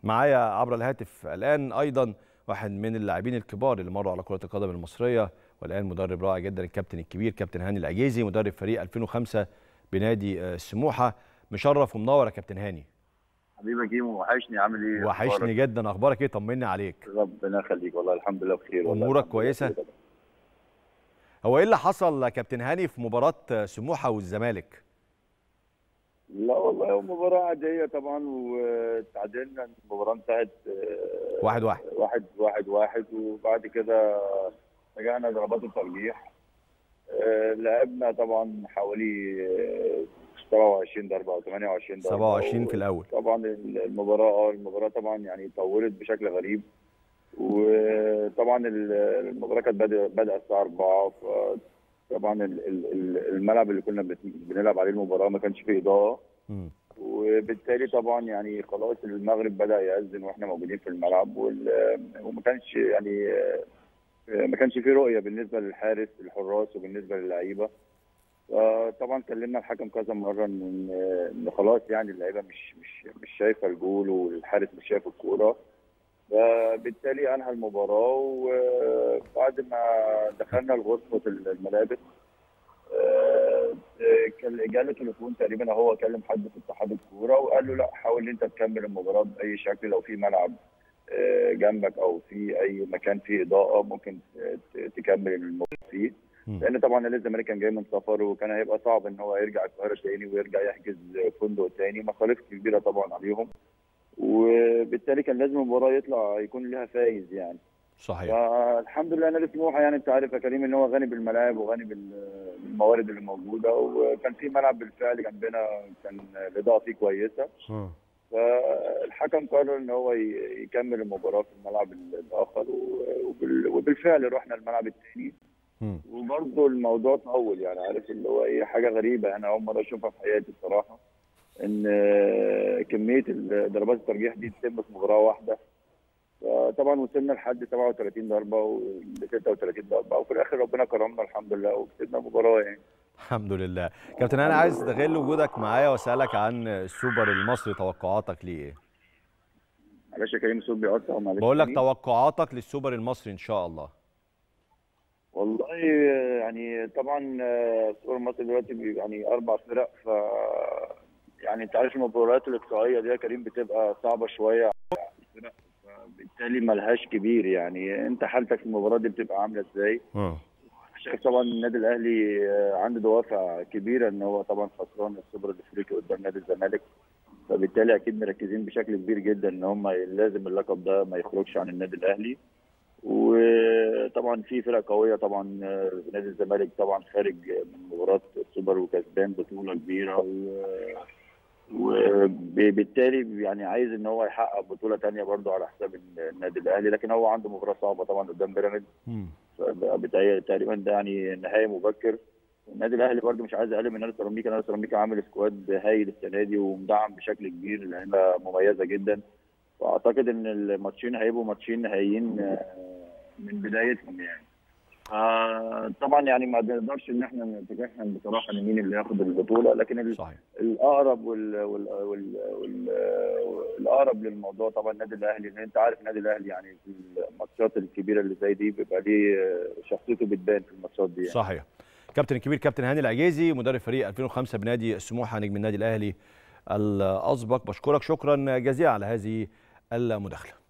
معايا عبر الهاتف الان ايضا واحد من اللاعبين الكبار اللي مروا على كره القدم المصريه والان مدرب رائع جدا الكابتن الكبير كابتن هاني العجيزي مدرب فريق 2005 بنادي سموحه مشرف ومنور يا كابتن هاني حبيبي كيمو وحشني عامل ايه؟ وحشني جدا اخبارك ايه طمني عليك ربنا يخليك والله الحمد لله بخير والله امورك كويسه هو ايه اللي حصل يا كابتن هاني في مباراه سموحه والزمالك لا والله مباراة عادية طبعا وتعادلنا المباراة انتهت واحد واحد واحد واحد واحد وبعد كده رجعنا ضربات الترجيح لعبنا طبعا حوالي 27 ضربة او 28 ضربة 27 في الاول طبعا المباراة اه المباراة طبعا يعني طولت بشكل غريب وطبعا المباراة كانت بدأ الساعة 4 طبعا الملعب اللي كنا بنلعب عليه المباراه ما كانش فيه اضاءه وبالتالي طبعا يعني خلاص المغرب بدا ياذن واحنا موجودين في الملعب وما كانش يعني ما كانش فيه رؤيه بالنسبه للحارس الحراس وبالنسبه للعيبه طبعا كلمنا الحكم كذا مره ان ان خلاص يعني اللعيبه مش مش مش شايفه الجول والحارس مش شايف الكوره فبالتالي انهى المباراه وبعد ما دخلنا لغرفه الملابس كان جاله تليفون تقريبا هو كلم حد في اتحاد الكوره وقال له لا حاول انت تكمل المباراه باي شكل لو في ملعب جنبك او في اي مكان فيه اضاءه ممكن تكمل المباراه فيه لان طبعا نادي الزمالك كان جاي من سفر وكان هيبقى صعب ان هو يرجع القاهره تاني ويرجع يحجز فندق تاني مصاريف كبيره طبعا عليهم وبالتالي كان لازم المباراه يطلع يكون لها فايز يعني صحيح فالحمد لله نادي سموحه يعني انت عارف يا كريم ان هو غني بالملاعب وغني بالموارد اللي موجوده وكان في ملعب بالفعل جنبنا كان الاضاءه فيه كويسه فالحكم قرر ان هو يكمل المباراه في الملعب الاخر وبالفعل رحنا الملعب الثاني وبرضه الموضوع طول يعني عارف اللي هو ايه حاجه غريبه انا اول مره اشوفها في حياتي الصراحه ان كميه ضربات الترجيح دي تتم في مباراه واحده طبعا وصلنا لحد 37 ضربه و 36 ضربه وفي الاخر ربنا كرمنا الحمد لله وكسبنا المباراه يعني الحمد لله كابتن انا عايز استغل وجودك معايا واسالك عن السوبر المصري توقعاتك ليه ايه معلش يا كريم الصوت بيقطع معلش بقول لك توقعاتك للسوبر المصري ان شاء الله والله يعني طبعا السوبر المصري دلوقتي يعني اربع فرق ف يعني انت عارف المباريات الاقصائيه دي يا كريم بتبقى صعبه شويه فبالتالي ملهاش كبير يعني انت حالتك في المباراه دي بتبقى عامله ازاي؟ شايف طبعا النادي الاهلي عنده دوافع كبيره ان هو طبعا خسران السوبر الافريقي قدام نادي الزمالك فبالتالي اكيد مركزين بشكل كبير جدا ان هم لازم اللقب ده ما يخرجش عن النادي الاهلي وطبعا في فرق قويه طبعا نادي الزمالك طبعا خارج من مباراه السوبر وكسبان بطوله كبيره و وبالتالي يعني عايز ان هو يحقق بطوله ثانيه برضه على حساب النادي الاهلي لكن هو عنده مباراه صعبه طبعا قدام بيراميدز تقريبا ده يعني نهائي مبكر النادي الاهلي برضه مش عايز اقلل من نادي سيراميكا نادي سيراميكا عامل سكواد هايل السنه دي ومدعم بشكل كبير لعيبه مميزه جدا واعتقد ان الماتشين هيبقوا ماتشين نهائيين من بدايتهم يعني آه طبعا يعني ما نقدرش ان احنا نتجاهل بصراحه ان مين اللي ياخد البطوله لكن صحيح. الاقرب وال وال وال وال الاقرب للموضوع طبعا النادي الاهلي لان انت عارف النادي الاهلي يعني في الماتشات الكبيره اللي زي دي بيبقى ليه شخصيته بتبان في الماتشات دي يعني. صحيح كابتن الكبير كابتن هاني العجيزي مدرب فريق 2005 بنادي سموحه نجم النادي الاهلي الاسبق بشكرك شكرا جزيلا على هذه المداخله